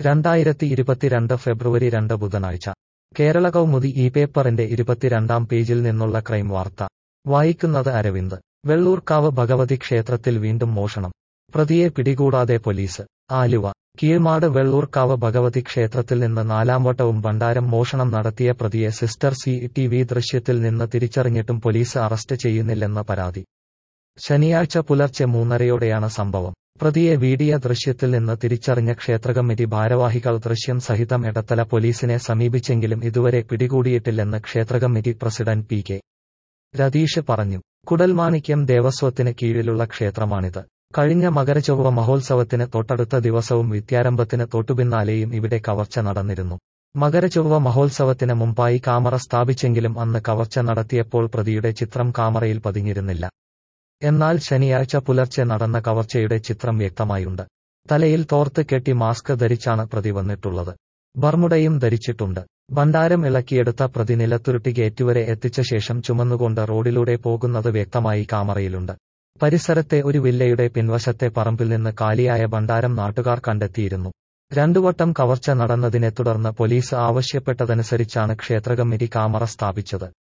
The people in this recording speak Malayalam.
രണ്ടായിരത്തി ഇരുപത്തിരണ്ട് ഫെബ്രുവരി രണ്ട് ബുധനാഴ്ച കേരള കൗമുദി ഈ പേപ്പറിന്റെ ഇരുപത്തിരണ്ടാം പേജിൽ നിന്നുള്ള ക്രൈം വാർത്ത വായിക്കുന്നത് അരവിന്ദ് വെള്ളൂർക്കാവ് ഭഗവതി ക്ഷേത്രത്തിൽ വീണ്ടും മോഷണം പ്രതിയെ പിടികൂടാതെ പോലീസ് ആലുവ കീഴ്മാട് വെള്ളൂർക്കാവ് ഭഗവതി ക്ഷേത്രത്തിൽ നിന്ന് നാലാം വട്ടവും ഭണ്ഡാരം മോഷണം നടത്തിയ പ്രതിയെ സിസ്റ്റർ സി ടി വി ദൃശ്യത്തിൽ നിന്ന് തിരിച്ചറിഞ്ഞിട്ടും പോലീസ് അറസ്റ്റ് ചെയ്യുന്നില്ലെന്ന പരാതി ശനിയാഴ്ച പുലർച്ചെ മൂന്നരയോടെയാണ് സംഭവം പ്രതിയെ വീഡിയോ ദൃശ്യത്തിൽ നിന്ന് തിരിച്ചറിഞ്ഞ ക്ഷേത്രകമ്മിറ്റി ഭാരവാഹികൾ ദൃശ്യം സഹിതം എടത്തല പോലീസിനെ സമീപിച്ചെങ്കിലും ഇതുവരെ പിടികൂടിയിട്ടില്ലെന്ന് ക്ഷേത്രകമ്മിറ്റി പ്രസിഡന്റ് പി കെ രതീഷ് പറഞ്ഞു കുടൽമാണിക്യം ദേവസ്വത്തിന് കീഴിലുള്ള ക്ഷേത്രമാണിത് കഴിഞ്ഞ മകരചൊവ്വ മഹോത്സവത്തിന് തൊട്ടടുത്ത ദിവസവും വിദ്യാരംഭത്തിന് തൊട്ടുപിന്നാലെയും ഇവിടെ കവർച്ച നടന്നിരുന്നു മകരചൊവ്വ മഹോത്സവത്തിന് മുമ്പായി കാമറ സ്ഥാപിച്ചെങ്കിലും അന്ന് കവർച്ച നടത്തിയപ്പോൾ പ്രതിയുടെ ചിത്രം കാമറയിൽ പതിഞ്ഞിരുന്നില്ല എന്നാൽ ശനിയാഴ്ച പുലർച്ചെ നടന്ന കവർച്ചയുടെ ചിത്രം വ്യക്തമായുണ്ട് തലയിൽ തോർത്ത് കെട്ടി മാസ്ക് ധരിച്ചാണ് പ്രതി വന്നിട്ടുള്ളത് ബർമുടയും ധരിച്ചിട്ടുണ്ട് ഭണ്ഡാരം ഇളക്കിയെടുത്ത പ്രതി നിലത്തുരുട്ടി ഗേറ്റ് വരെ എത്തിച്ച ശേഷം ചുമന്നുകൊണ്ട് റോഡിലൂടെ പോകുന്നത് വ്യക്തമായി കാമറയിലുണ്ട് പരിസരത്തെ ഒരു വില്ലയുടെ പിൻവശത്തെ പറമ്പിൽ നിന്ന് കാലിയായ ഭണ്ഡാരം നാട്ടുകാർ കണ്ടെത്തിയിരുന്നു രണ്ടുവട്ടം കവർച്ച നടന്നതിനെ തുടർന്ന് പോലീസ് ആവശ്യപ്പെട്ടതനുസരിച്ചാണ് ക്ഷേത്രകമ്മിറ്റി കാമറ സ്ഥാപിച്ചത്